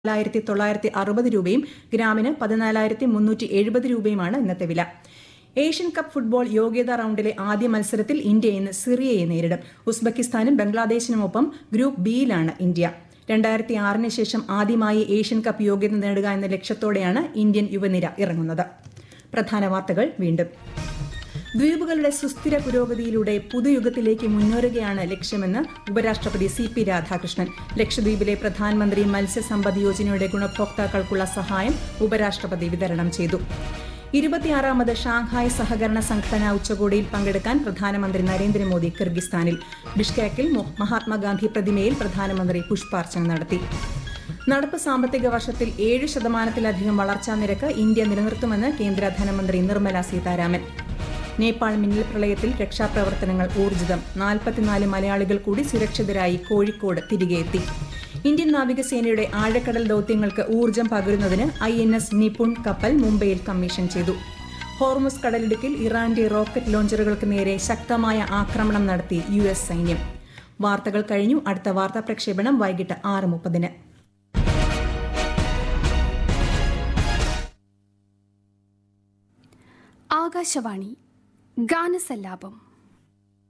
നാലായിരത്തി തൊള്ളായിരത്തി അറുപത് രൂപയും ഗ്രാമിന് പതിനാലായിരത്തി മുന്നൂറ്റി എഴുപത് രൂപയുമാണ് ഇന്നത്തെ വില ഏഷ്യൻ കപ്പ് ഫുട്ബോൾ യോഗ്യതാ റൌണ്ടിലെ ആദ്യ മത്സരത്തിൽ ഇന്ത്യ ഇന്ന് സിറിയയെ നേരിടും ഉസ്ബെക്കിസ്ഥാനും ബംഗ്ലാദേശിനുമൊപ്പം ഗ്രൂപ്പ് ബിയിലാണ് ഇന്ത്യ രണ്ടായിരത്തി ആറിന് ശേഷം ആദ്യമായി ഏഷ്യൻ കപ്പ് യോഗ്യത നേടുക എന്ന ലക്ഷ്യത്തോടെയാണ് ഇന്ത്യൻ യുവനിര ഇറങ്ങുന്നത് പ്രധാന വാർത്തകൾ വീണ്ടും ദ്വീപുകളുടെ സുസ്ഥിര പുരോഗതിയിലൂടെ പുതുയുഗത്തിലേക്ക് മുന്നേറുകയാണ് ലക്ഷ്യമെന്ന് ഉപരാഷ്ട്രപതി സി പി രാധാകൃഷ്ണൻ ലക്ഷദ്വീപിലെ പ്രധാനമന്ത്രി മത്സ്യസമ്പദ് യോജനയുടെ ഗുണഭോക്താക്കൾക്കുള്ള സഹായം ഉപരാഷ്ട്രപതി വിതരണം ചെയ്തു ഇരുപത്തിയാറാമത് ഷാങ്ഹായ് സഹകരണ സംഘടന ഉച്ചകോടിയിൽ പങ്കെടുക്കാൻ പ്രധാനമന്ത്രി നരേന്ദ്രമോദി കിർഗിസ്ഥാനിൽ ബിഷ്കേക്കിൽ മഹാത്മാഗാന്ധി പ്രതിമയിൽ പ്രധാനമന്ത്രി പുഷ്പാർച്ചന നടത്തി നടപ്പ് സാമ്പത്തിക വർഷത്തിൽ ഏഴ് ശതമാനത്തിലധികം വളർച്ചാ നിരക്ക് ഇന്ത്യ നിലനിർത്തുമെന്ന് കേന്ദ്ര ധനമന്ത്രി നിർമ്മല സീതാരാമൻ നേപ്പാൾ മിന്നൽ പ്രളയത്തിൽ രക്ഷാപ്രവർത്തനങ്ങൾ ഊർജിതം നാൽപ്പത്തിനാല് മലയാളികൾ കൂടി സുരക്ഷിതരായി കോഴിക്കോട് തിരികെയെത്തി ഇന്ത്യൻ നാവികസേനയുടെ ആഴക്കടൽ ദൌത്യങ്ങൾക്ക് ഊർജ്ജം പകരുന്നതിന് ഐ എൻ എസ് നിപുൺ കപ്പൽ മുംബൈയിൽ കമ്മീഷൻ ചെയ്തു ഹോർമുസ് കടലിടുക്കിൽ ഇറാന്റെ റോക്കറ്റ് ലോഞ്ചറുകൾക്ക് നേരെ ശക്തമായ ആക്രമണം നടത്തി യു എസ് സൈന്യം വാർത്തകൾ കഴിഞ്ഞു അടുത്ത വാർത്താ പ്രക്ഷേപണം വൈകിട്ട് ആറ് മുപ്പതിന് ആകാശവാണി ഗാനസല്ലാപം